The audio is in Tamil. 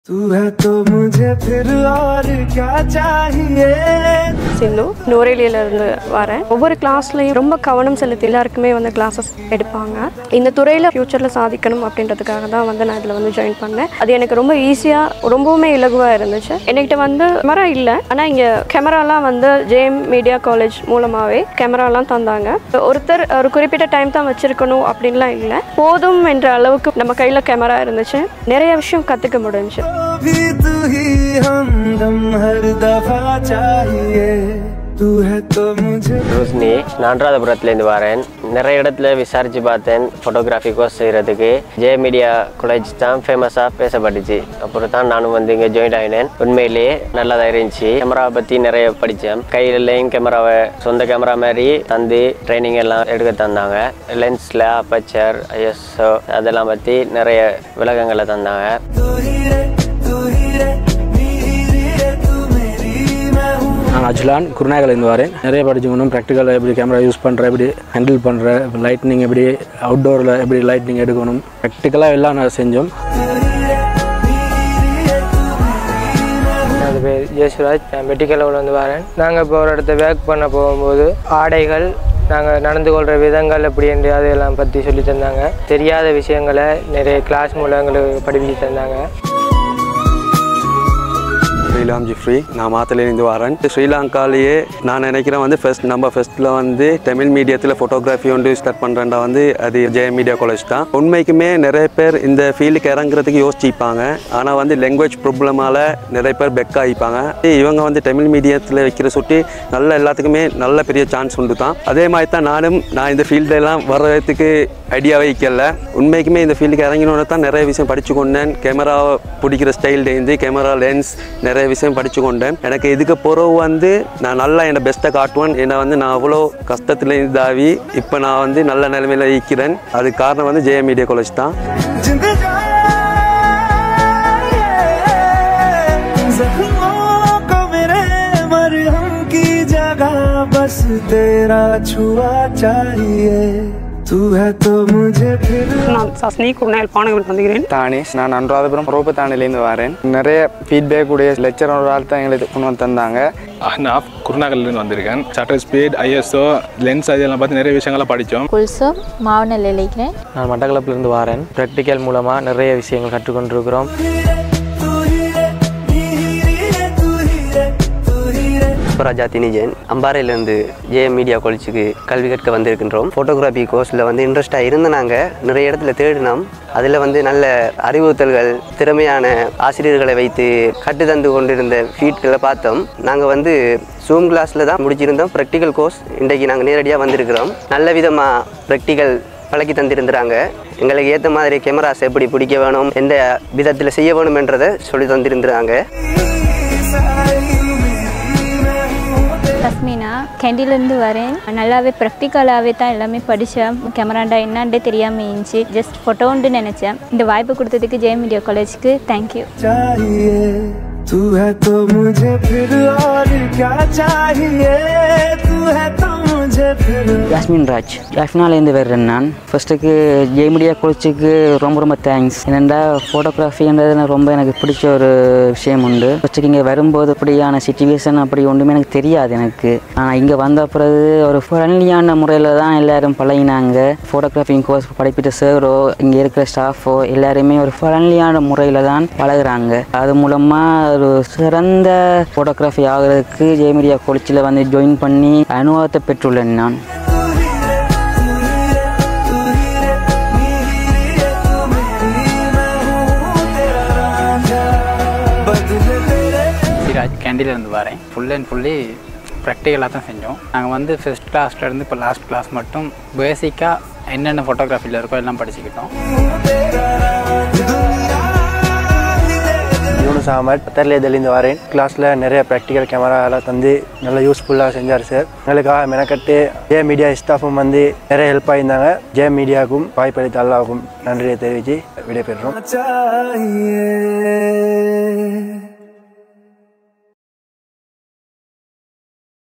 तू है तो मुझे फिर और क्या चाहिए சிந்து நுரையிலியில இருந்து வரேன் ஒவ்வொரு கிளாஸ்லையும் ரொம்ப கவனம் செலுத்தி எல்லாருக்குமே வந்து கிளாஸஸ் எடுப்பாங்க இந்த துறையில் ஃப்யூச்சரில் சாதிக்கணும் அப்படின்றதுக்காக தான் வந்து நான் இதில் வந்து ஜாயின் பண்ணேன் அது எனக்கு ரொம்ப ஈஸியாக ரொம்பவுமே இலகுவாக இருந்துச்சு என்கிட்ட வந்து கேமரா இல்லை ஆனால் இங்கே கேமராலாம் வந்து ஜேஎம் மீடியா காலேஜ் மூலமாகவே கேமராலாம் தந்தாங்க ஒருத்தர் ஒரு குறிப்பிட்ட டைம் தான் வச்சிருக்கணும் அப்படின்லாம் இல்லை போதும் என்ற அளவுக்கு நம்ம கையில் கேமரா இருந்துச்சு நிறைய விஷயம் கற்றுக்க முடிஞ்சுச்சு तो भी तू ही हमदम हर दफा चाहिए तू है तो मुझे ரோஷினி நான் அனுராதபுரத்துலேருந்து வரேன் நிறைய இடத்துல விசாரித்து பார்த்தேன் ஃபோட்டோகிராஃபி கோர்ஸ் செய்கிறதுக்கு ஜே மீடியா காலேஜ் தான் ஃபேமஸாக பேசப்பட்டுச்சு அப்புறம் தான் நானும் வந்து இங்கே ஜாயின் ஆகினேன் உண்மையிலேயே நல்லா தான் இருந்துச்சு கேமராவை பற்றி நிறைய படித்தேன் கையிலையும் கேமராவை சொந்த கேமரா மாதிரி தந்து ட்ரைனிங் எல்லாம் எடுக்க தந்தாங்க லென்ஸில் அப்பச்சர் ஐஎஸ்ஓ அதெல்லாம் பற்றி நிறைய விளக்கங்களை தந்தாங்க तू ही रे तू ही रे मेरी रे तू मेरी मैं हूँ நான் அஜ்லான் குருநாகலேருந்து வரேன் நிறைய படிச்சுக்கணும் ப்ராக்டிக்கலில் எப்படி கேமரா யூஸ் பண்ணுற எப்படி ஹேண்டில் பண்ணுற லைட்னிங் எப்படி அவுட்டோரில் எப்படி லைட்னிங் எடுக்கணும் ப்ராக்டிக்கலாக எல்லாம் நான் செஞ்சோம் எனது பேர் ஜெயசுராஜ் நான் மெட்டிக்கலவில் வந்து வரேன் நாங்கள் இப்போ ஒரு இடத்த வேக் பண்ண போகும்போது ஆடைகள் நாங்கள் நடந்து கொள்கிற விதங்கள் எப்படி என்று அதையெல்லாம் பற்றி சொல்லி தந்தாங்க தெரியாத விஷயங்களை நிறைய கிளாஸ் மூலம் எங்களுக்கு படிப்பிச்சு தந்தாங்க ஸ்ரீலாம் ஜிஃப்ரி நான் மாத்தலேருந்து வரேன் ஸ்ரீலங்காலேயே நான் நினைக்கிறேன் வந்து ஃபர்ஸ்ட் நம்ம ஃபர்ஸ்ட்டில் வந்து தமிழ் மீடியத்தில் ஃபோட்டோகிராஃபி வந்து ஸ்டார்ட் பண்ணுறேன்டா வந்து அது ஜெய மீடியா காலேஜ் தான் உண்மைக்குமே நிறைய பேர் இந்த ஃபீல்டுக்கு இறங்குறதுக்கு யோசிச்சிப்பாங்க ஆனால் வந்து லாங்குவேஜ் ப்ராப்ளமால் நிறைய பேர் பெக் ஆகிப்பாங்க இவங்க வந்து தமிழ் மீடியத்தில் வைக்கிற சுட்டி நல்ல எல்லாத்துக்குமே நல்ல பெரிய சான்ஸ் உண்டு தான் அதே மாதிரி தான் நானும் நான் இந்த ஃபீல்டெல்லாம் வர்றதுக்கு ஐடியா வைக்கல உண்மைக்குமே இந்த ஃபீல்டுக்கு இறங்கினோன்னு தான் நிறைய விஷயம் படிச்சு கொண்டேன் கேமரா பிடிக்கிற ஸ்டைல்லேருந்து கேமரா லென்ஸ் நிறைய விஷயம் படிச்சு கொண்டேன் எனக்கு இதுக்கு பிறகு வந்து நான் நல்லா என்னை பெஸ்ட்டை காட்டுவேன் என்னை வந்து நான் அவ்வளோ கஷ்டத்துல இருந்து தாவி இப்போ நான் வந்து நல்ல நிலைமையில இருக்கிறேன் அதுக்கு காரணம் வந்து ஜெய மீடியா காலேஜ் தான் जिंद जाए जख्मों को मेरे मरहम की जगह बस तेरा छुआ चाहिए तू है तो मुझे फिर நான் சஸ்னி குருநாயல் பானகவில் வந்துகிறேன் தானேஷ் நான் அனுராதபுரம் ரோபத்தானிலேருந்து வரேன் நிறைய ஃபீட்பேக் உடைய லெக்சர் ஒரு ஆள் தான் எங்களுக்கு கொண்டு வந்து தந்தாங்க நான் குருநாகல்லேருந்து வந்திருக்கேன் சட்டர் ஸ்பீட் ஐஎஸ்ஓ லென்ஸ் அதெல்லாம் பார்த்து நிறைய விஷயங்களை படித்தோம் குல்சம் மாவனல் இழைக்கிறேன் நான் மட்டக்களப்பிலிருந்து வரேன் ப்ராக்டிக்கல் மூலமாக நிறைய விஷயங்கள் கற்றுக்கொண்டிருக்கிறோம் तू ही रे मेरी रे तू ही रे तू ही रे புஷ்பராஜா தினிஜன் அம்பாறையிலேருந்து ஜேஎம் மீடியா காலேஜுக்கு கல்வி கற்க வந்திருக்கின்றோம் ஃபோட்டோகிராஃபி கோர்ஸில் வந்து இன்ட்ரெஸ்டாக இருந்து நாங்கள் நிறைய இடத்துல தேடினோம் அதில் வந்து நல்ல அறிவுறுத்தல்கள் திறமையான ஆசிரியர்களை வைத்து கட்டு தந்து கொண்டிருந்த ஃபீட்களை பார்த்தோம் நாங்கள் வந்து ஜூம் கிளாஸில் தான் முடிச்சிருந்தோம் ப்ராக்டிக்கல் கோர்ஸ் இன்றைக்கு நாங்கள் நேரடியாக வந்திருக்கிறோம் நல்ல விதமாக ப்ராக்டிக்கல் பழக்கி தந்திருந்துறாங்க எங்களுக்கு ஏற்ற மாதிரி கேமராஸ் எப்படி பிடிக்க வேணும் எந்த விதத்தில் செய்ய வேணும் என்றதை சொல்லி தந்திருந்துறாங்க தஸ்மினா கேண்டிலேருந்து வரேன் நல்லாவே ப்ராக்டிக்கலாகவே தான் எல்லாமே படித்தேன் கேமராண்டா என்னான்டே தெரியாமல் இருந்துச்சு ஜஸ்ட் ஃபோட்டோன்ட்டு நினச்சேன் இந்த வாய்ப்பு கொடுத்ததுக்கு ஜெய மீடியா காலேஜ்க்கு தேங்க்யூ चाहिए तू है तो मुझे फिर और क्या चाहिए तू है तो मुझे फिर யாஸ்மின் ராஜ் யாஸ்மினாலேருந்து வர்றேன் நான் ஃபர்ஸ்ட்டுக்கு ஜெய்மீடியா கோச்சுக்கு ரொம்ப ரொம்ப தேங்க்ஸ் என்னென்னா ஃபோட்டோகிராஃபின்றது எனக்கு ரொம்ப எனக்கு பிடிச்ச ஒரு விஷயம் உண்டு ஃபர்ஸ்ட்டுக்கு இங்கே வரும்போது அப்படியான சுச்சுவேஷன் அப்படி ஒன்றுமே எனக்கு தெரியாது எனக்கு ஆனால் இங்கே வந்த பிறகு ஒரு ஃப்ரெண்ட்லியான முறையில் தான் எல்லாரும் பழகினாங்க ஃபோட்டோகிராஃபிங் கோர்ஸ் படிப்பிட்ட சாரோ இங்கே இருக்கிற ஸ்டாஃபோ எல்லாருமே ஒரு ஃப்ரெண்ட்லியான முறையில் தான் பழகுறாங்க அது மூலமாக ஒரு சிறந்த ஃபோட்டோகிராஃபி ஆகிறதுக்கு ஜெய்மீடியா கோலேஜில் வந்து ஜாயின் பண்ணி அனுபவத்தை பெற்றுள்ளேன் நான் बदले तेरे சிராஜ் கேண்டிலேருந்து வரேன் ஃபுல் அண்ட் ஃபுல்லி ப்ராக்டிக்கலாக தான் செஞ்சோம் நாங்கள் வந்து ஃபஸ்ட் கிளாஸ்லேருந்து இப்போ லாஸ்ட் கிளாஸ் மட்டும் பேசிக்காக என்னென்ன ஃபோட்டோகிராஃபியில் இருக்கோ எல்லாம் படிச்சுக்கிட்டோம் யூனுஸ் அகமட் பத்தர்லேருந்து வரேன் கிளாஸில் நிறைய ப்ராக்டிக்கல் கேமரா எல்லாம் தந்து நல்லா யூஸ்ஃபுல்லாக செஞ்சார் சார் எங்களுக்காக மெனக்கட்டு ஜே மீடியா ஸ்டாஃபும் வந்து நிறைய ஹெல்ப் ஆகியிருந்தாங்க ஜே மீடியாவுக்கும் வாய்ப்பளித்த அல்லாவுக்கும் நன்றியை தெரிவித்து விடைபெறுறோம் चाहिए